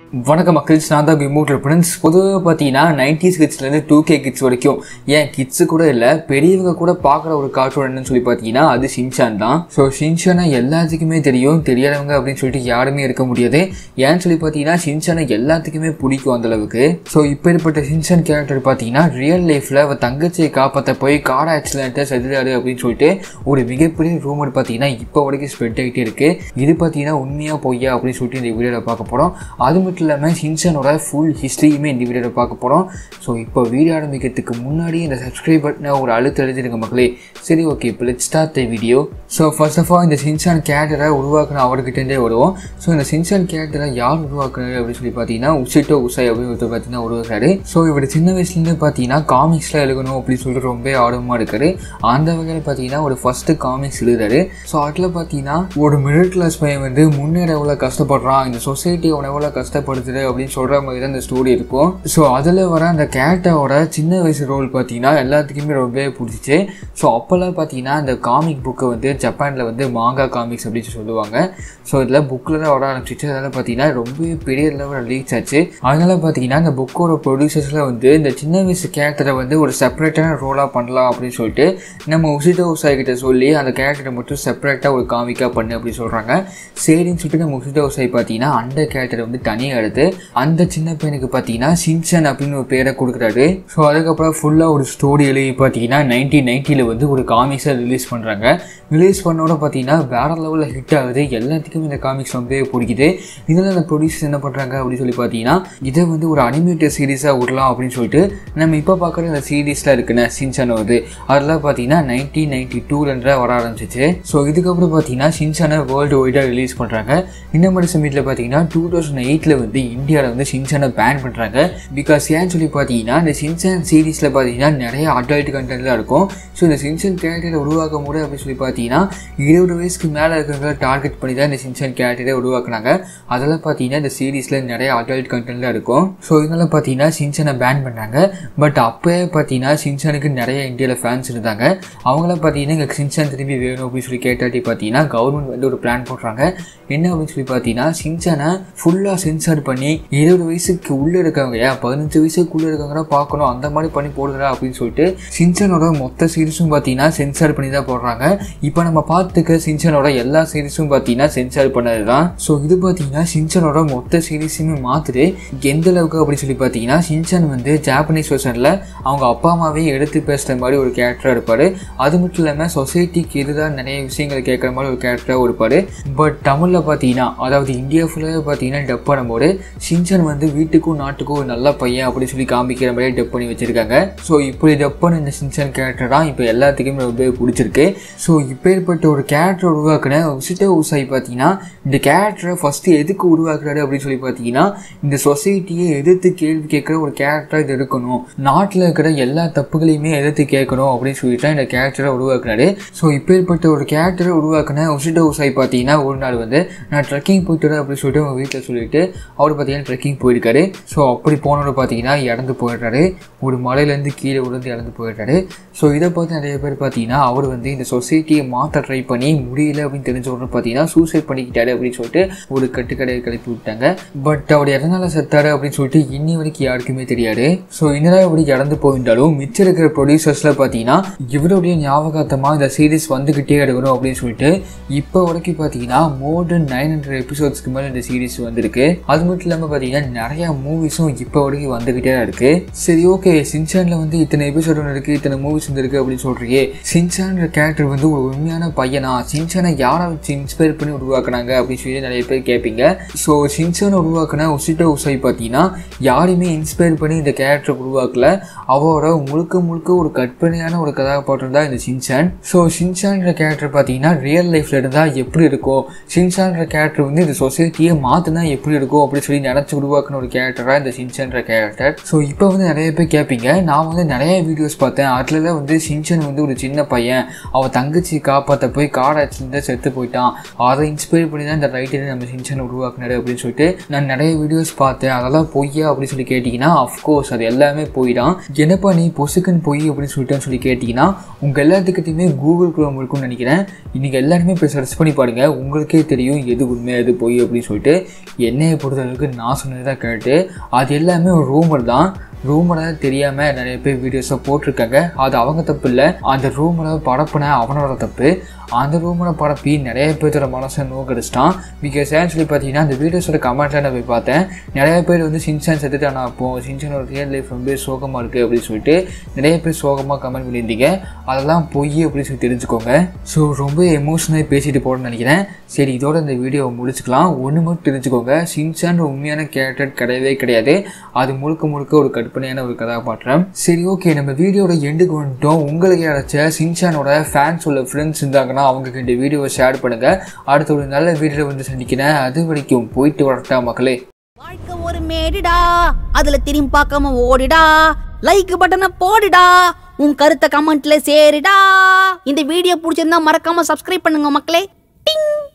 வணக்கம் மக்கள் நான் தான் விமோட்டர் பிரின்ஸ் பொதுவாக பார்த்தீங்கன்னா நைன்டிஸ் கிட்ஸ்லேருந்து டூ கே கிட்ஸ் வரைக்கும் ஏன் கிட்ஸு கூட இல்லை பெரியவங்க கூட பார்க்குற ஒரு கார்ட்டூன் என்னன்னு சொல்லி பார்த்தீங்கன்னா அது ஷின்சான் தான் ஸோ ஷின்சானை எல்லாத்துக்குமே தெரியும் தெரியாதவங்க அப்படின்னு சொல்லிட்டு யாருமே இருக்க முடியாது ஏன்னு சொல்லி பார்த்தீங்கன்னா ஷின்சானை எல்லாத்துக்குமே பிடிக்கும் அந்த அளவுக்கு ஸோ இப்பேற்பட்ட ஷின்சான் கேரக்டர் பார்த்தீங்கன்னா ரியல் லைஃப்பில் அவள் தங்கச்சியை காப்பாற்ற போய் கார் ஆக்சிடென்ட்டை செதுறாரு அப்படின்னு சொல்லிட்டு ஒரு மிகப்பெரிய ரூமர் பார்த்தீங்கன்னா இப்போ வரைக்கும் ஸ்ப்ரெட் ஆகிட்டே இருக்கு இது பார்த்தீங்கன்னா உண்மையாக பொய்யா அப்படின்னு சொல்லிட்டு இந்த வீடியோவில் பார்க்க போகிறோம் அது மட்டும் இல்லாமல் ஷின்சானோட ஃபுல் ஹிஸ்ட்ரியுமே இந்த வீடியோவில் பார்க்க போகிறோம் ஸோ இப்போ வீடியோ ஆரம்பிக்கிறதுக்கு முன்னாடி இந்த சப்ஸ்கிரைப் பட்டனை ஒரு அழுத்த எழுதிருங்க மக்களே சரி ஓகே இப்போ let start the video so first of all இந்த ஷின்சான் கேரக்டரை உருவாக்குன அவர்கிட்டே வருவோம் ஸோ இந்த ஷின்சான் கேரக்டரை யார் உருவாக்குனாரு அப்படின்னு சொல்லி பார்த்தீங்கன்னா உசிட்டோ உசை அப்படின்னு ஒருத்தர் பார்த்தீங்கன்னா உருவாக்குறாரு ஸோ இவர் சின்ன வயசுலேருந்து பார்த்தீங்கன்னா காமிக்ஸில் எழுதணும் அப்படின்னு சொல்லிட்டு ரொம்ப ஆர்வமாக இருக்காரு அந்த வகையில் பார்த்தீங்கன்னா ஒரு ஃபஸ்ட்டு காமிக்ஸ் எழுதுறாரு ஸோ அதில் பார்த்தீங்கன்னா ஒரு மிடில் கிளாஸ் பையன் வந்து முன்னேற எவ்வளோ கஷ்டப்படுறான் இந்த சொசைட்டி அவனை எவ்வளோ கஷ்டப்படுத்துது அப்படின்னு சொல்கிற மாதிரி தான் இந்த ஸ்டோரி இருக்கும் ஸோ அதில் வர அந்த கேரக்டரோட சின்ன வயசு ரோல் பார்த்தீங்கன்னா எல்லாத்துக்குமே ரொம்பவே பிடிச்சிச்சு ஸோ அப்போல்லாம் பார்த்தீங்கன்னா இந்த காமிக் புக்கை வந்து ஜப்பானில் வந்து மாங்கா காமிக்ஸ் அப்படின்னு சொல்லுவாங்க ஸோ இதில் புக்கில் தான் வர ஆரம்பிச்சிச்சு அதனால் பார்த்தீங்கன்னா ரொம்பவே பெரிய லெவல் ரிலீஸ் ஆச்சு அதனால் பார்த்தீங்கன்னா இந்த புக்கோட ப்ரொடியூசர்ஸில் வந்து இந்த சின்ன வயசு கேரக்டரை வந்து ஒரு செப்பரேட்டான ரோலாக பண்ணலாம் அப்படின்னு சொல்லிட்டு நம்ம உசிதோ உசாய் கிட்ட சொல்லி அந்த கேரக்டரை மட்டும் செப்பரேட்டாக ஒரு காமிக்காக பண்ணு அப்படின்னு சொல்கிறாங்க சரின்னு சொல்லிட்டு நம்ம உசிதோ உசாய் பார்த்தீங்கன்னா அந்த கேரக்டரை வந்து தனியாக எடுத்து அந்த சின்ன பையனுக்கு பார்த்தீங்கன்னா சின்சன் அப்படின்னு ஒரு பேரை கொடுக்குறாரு ஸோ அதுக்கப்புறம் ஃபுல்லாக ஒரு ஸ்டோரி எழுதி பார்த்தீங்கன்னா நைன்டீன் நைன்ட்டியில் வந்து ஒரு காமிக்ஸை ரிலீஸ் பண்ணுறாங்க ரிலீஸ் பண்ணோட பார்த்தீங்கன்னா வேற லெவலில் ஹிட் ஆகுது எல்லாத்துக்கும் இந்த காமிக்ஸ் ரொம்பவே பிடிக்குது இதில் அந்த ப்ரொடியூசர்ஸ் என்ன பண்ணுறாங்க அப்படின்னு சொல்லி பார்த்தீங்கன்னா இதை வந்து ஒரு அனிமேட்டட் சீரீஸாக விடலாம் அப்படின்னு சொல்லிட்டு நம்ம இப்போ பார்க்குற இந்த சீரீஸில் இருக்குன்னு சின்சன் வருது அதெல்லாம் பார்த்தீங்கன்னா நைன்டீன் நைன்டி டூலன்ற வர ஆரம்பிச்சிச்சு ஸோ இதுக்கப்புறம் பார்த்தீங்கன்னா சின்சனை வேர்ல்டு வைடாக ரிலீஸ் பண்ணுறாங்க இந்த மாதிரி சமயத்தில் பார்த்தீங்கன்னா டூ தௌசண்ட் எயிட்டில் வந்து இந்தியாவில் வந்து சின்சனை பேன் பண்ணுறாங்க பிகாஸ் ஏன்னு சொல்லி பார்த்தீங்கன்னா இந்த சின்சன் சீரீஸில் பார்த்தீங்கன்னா நிறைய அடல்ட் கண்டென்ட்லாம் இருக்கும் ஸோ இந்த சின்சன் கேரக்டரை உருவாக்க முடியும் அப்படின்னு சொல்லி பார்த்தீங்கன்னா இருபது வயசுக்கு மேலே இருக்கிறவங்க டார்கெட் பண்ணி தான் இந்த சின்சன் கேரக்டரை உருவாக்குனாங்க அதெல்லாம் பார்த்தீங்கன்னா இந்த சீரீஸில் நிறைய அடல்ட் கண்டென்ட்லாம் இருக்கும் ஸோ இதெல்லாம் பார்த்தீங்கன்னா சின்சனை பேன் பண்ணாங்க பட் அப்போயே பார்த்தீங்கன்னா சின்சனுக்கு நிறைய இந்தியாவில் ஃபேன்ஸ் இருந்தாங்க அவங்களாம் பார்த்தீங்கன்னா இங்கே சின்சன் திரும்பி வேணும் அப்படின்னு சொல்லி கேட்டாட்டி பார்த்தீங்கன்னா கவர்மெண்ட் வந்து ஒரு பிளான் போடுறாங்க என்ன அப்படின்னு சொல்லி பார்த்தீங்கன்னா சின்சனை ஃபுல்லாக சென்சார் பண்ணி இருபது வயசுக்கு உள்ளே இருக்கவங்க ஏன் பதினஞ்சு வயசுக்குள்ளே இருக்கவங்க பார்க்கணும் அந்த மாதிரி பண்ணி போடுறா அப்படின்னு சொல்லிட்டு சின்சனோட மொத்த சீரிஸும் பார்த்தீங்கன்னா சென்சார் பண்ணி தான் போடுறாங்க இப்போ நம்ம பார்த்துக்க சின்சனோட எல்லா சீரிஸும் பார்த்தீங்கன்னா சென்சார் பண்ணது தான் ஸோ இது பார்த்தீங்கன்னா சின்சனோட மொத்த சீரிஸுமே மாற்றுது எந்த அளவுக்கு அப்படின்னு சொல்லி பார்த்தீங்கன்னா சின்சன் வந்து ஜாப்பனீஸ் வெர்ஷனில் அவங்க அப்பா அம்மாவே எடுத்து பேசுகிற மாதிரி ஒரு கேரக்டராக இருப்பார் அது மட்டும் இல்லாமல் சொசைட்டிக்கு எதிராக நிறைய விஷயங்கள் கேட்குற மாதிரி ஒரு கேரக்டராக இருப்பார் பட் தமிழில் பார்த்தீங்கன்னா அதாவது இந்தியா ஃபுல்லாகவே பார்த்தீங்கன்னா டப் பண்ணும்போது சின்சன் வந்து வீட்டுக்கும் நாட்டுக்கும் ஒரு நல்ல பையன் அப்படின்னு சொல்லி காமிக்கிற மாதிரி டப் பண்ணி வச்சுருக்காங்க ஸோ இப்படி டப் பண்ண இந்த சின்சன் கேரக்டர் தான் இப்போ எல்லாத்துக்குமே ரொம்ப பிடிச்சிருக்கு ஸோ இப்பேற்பட்ட ஒரு கேரக்டர் உருவாக்குன உசிட்டோ உசாய் பார்த்தீங்கன்னா இந்த கேரக்டரை ஃபஸ்ட்டு எதுக்கு உருவாக்குறாரு அப்படின்னு சொல்லி பார்த்தீங்கன்னா இந்த சொசைட்டியை எதிர்த்து கேள்வி கேட்குற ஒரு கேரக்டராக இது இருக்கணும் நாட்டில் இருக்கிற எல்லா தப்புகளையுமே எதிர்த்து கேட்கணும் அப்படின்னு சொல்லிட்டு தான் இந்த கேரக்டரை உருவாக்குனாரு ஸோ இப்பேற்பட்ட ஒரு கேரக்டரை உருவாக்குன உசிட்டோ உசாய் பார்த்தீங்கன்னா ஒரு நாள் வந்து நான் ட்ரெக்கிங் போயிட்டு வரேன் அப்படின்னு சொல்லிட்டு அவங்க வீட்டில் சொல்லிட்டு அவர் பார்த்தீங்கன்னா ட்ரெக்கிங் போயிருக்காரு ஸோ அப்படி போனவர் பார்த்தீங்கன்னா இறந்து போயிடுறாரு ஒரு மலையிலேருந்து கீழே விழுந்து இறந்து போயிடுறாரு ஸோ இதை பார்த்து நிறைய பேர் பார்த்தீங்கன்னா அவர் வந்து இந்த சொசைட்டியை மாற்ற ட்ரை பண்ணி முடியல அப்படின்னு தெரிஞ்ச உடனே பார்த்தீங்கன்னா சூசைட் பண்ணிக்கிட்டாரு அப்படின்னு சொல்லிட்டு ஒரு கட்டுக்கடையை கிளப்பி விட்டாங்க பட் அவர் எதனால செத்தாரு அப்படின்னு சொல்லிட்டு இன்னி வரைக்கும் யாருக்குமே தெரியாது ஸோ என்னதான் இப்படி இறந்து போயிருந்தாலும் மிச்சம் இருக்கிற ப்ரொடியூசர்ஸில் பார்த்தீங்கன்னா இவருடைய ஞாபகார்த்தமாக இந்த சீரிஸ் வந்துக்கிட்டே இருக்கணும் அப்படின்னு சொல்லிட்டு இப்போ வரைக்கும் பார்த்தீங்கன்னா மோர் தென் நைன் ஹண்ட்ரட் எபிசோட்ஸ்க்கு மேலே இந்த சீரிஸ் வந்திருக்கு அது மட்டும் இல்லாமல் பார்த்தீங்கன்னா நிறைய மூவிஸும் இப்போ வரைக்கும் வந்துக்கிட்டே தான் இருக்கு சரி ஓகே சின்சானில் வந்து இத்தனை எபிசோட் ஒன்று இருக்குது இத்தனை மூவிஸ் வந்துருக்கு அப்படின்னு சொல்கிறீங்க சின்சான்ற கேரக்டர் வந்து ஒரு உண்மையான பையனா சின்சானை யாரை வச்சு இன்ஸ்பயர் பண்ணி உருவாக்குனாங்க அப்படின்னு சொல்லி நிறைய பேர் கேட்பீங்க ஸோ சின்சானை உருவாக்குன உசிட்டோ உசை பார்த்தீங்கன்னா யாரையுமே இன்ஸ்பயர் பண்ணி இந்த கேரக்டர் உருவாக்கல அவரோட முழுக்க முழுக்க ஒரு கற்பனையான ஒரு கதாபாத்திரம் தான் இந்த சின்சான் ஸோ சின்சான்ற கேரக்டர் பார்த்தீங்கன்னா ரியல் லைஃப்ல இருந்தால் எப்படி இருக்கும் சின்சான்ற கேரக்டர் வந்து இந்த சொசைட்டியை மாற்றினா எப்படி இருக்கும் அப்படின்னு சொல்லி நினச்சி உருவாக்குன ஒரு கேரக்டராக இந்த சின்சான்ற கேரக்டர் ஸோ இப்போ வந்து நிறைய பேர் கேட்பீங்க நான் வந்து நிறைய வீடியோஸ் பார்த்தேன் அதில் தான் வந்து சின்சன் வந்து ஒரு சின்ன பையன் அவன் தங்கச்சி காப்பாற்ற போய் கார் ஆக்சிடென்ட் செத்து போயிட்டான் அதை இன்ஸ்பயர் பண்ணி தான் இந்த ரைட்டர் நம்ம சின்சன் உருவாக்குனாரு அப்படின்னு சொல்லிட்டு நான் நிறைய வீடியோஸ் பார்த்தேன் அதெல்லாம் பொய்யா அப்படின்னு சொல்லி கேட்டிங்கன்னா அஃப்கோர்ஸ் அது எல்லாமே போய் தான் என்னப்பா நீ பொசுக்குன்னு பொய் அப்படின்னு சொல்லிட்டேன்னு சொல்லி கேட்டிங்கன்னா உங்கள் எல்லாத்துக்கிட்டையுமே கூகுள் குரோம் இருக்கும்னு நினைக்கிறேன் இன்றைக்கி எல்லாருமே இப்போ சர்ச் பண்ணி பாருங்கள் உங்களுக்கே தெரியும் எது உண்மை எது பொய் அப்படின்னு சொல்லிட்டு என்னையை பொறுத்த அளவுக்கு நான் சொன்னதை கேட்டு அது எல்லாமே ஒரு ரூமர் தான் ரூமரை தெரியாமல் நிறைய பேர் வீடியோஸை போட்டிருக்காங்க அது அவங்க தப்பு இல்லை அந்த ரூமரை பரப்புன அவனோட தப்பு அந்த ரூமரை பரப்பி நிறைய பேர்த்தோட மனசை நோக்கடிச்சிட்டான் பிகாஸ் ஏன்னு சொல்லி பார்த்தீங்கன்னா அந்த வீடியோஸோட கமெண்ட்ஸை நான் போய் பார்த்தேன் நிறைய பேர் வந்து சின்சான் செத்துட்டானா அப்போ சின்சானோட ரியல் லைஃப் ரொம்ப சோகமாக இருக்குது அப்படின்னு சொல்லிட்டு நிறைய பேர் சோகமாக கமெண்ட் பண்ணியிருந்தீங்க அதெல்லாம் பொய் அப்படின்னு சொல்லி தெரிஞ்சுக்கோங்க ஸோ ரொம்ப எமோஷனலாக பேசிட்டு போகணும்னு நினைக்கிறேன் சரி இதோட இந்த வீடியோவை முடிச்சுக்கலாம் ஒன்று மட்டும் தெரிஞ்சுக்கோங்க சின்சான் உண்மையான கேரக்டர் கிடையவே கிடையாது அது முழுக்க முழுக்க ஒரு கற்பனையான ஒரு கதாபாத்திரம் சரி ஓகே நம்ம வீடியோட எண்டுக்கு வந்துட்டோம் உங்களுக்கு யாராச்சும் சின்சானோட ஃபேன்ஸ் உள்ள ஃப்ரெண்ட்ஸ் இருந்தாங்கன்னா அவங்களுக்கு இந்த வீடியோவை ஷேர் பண்ணுங்கள் அடுத்த ஒரு நல்ல வீடியோ வந்து சந்திக்கிறேன் அது வரைக்கும் போயிட்டு வரட்டா மக்களே வாழ்க்கை ஒரு மேடுடா அதுல திரும்பி பார்க்காம ஓடுடா லைக் பட்டனை போடுடா உன் கருத்தை கமெண்ட்ல சேருடா இந்த வீடியோ பிடிச்சிருந்தா மறக்காம சப்ஸ்கிரைப் பண்ணுங்க மக்களே டிங்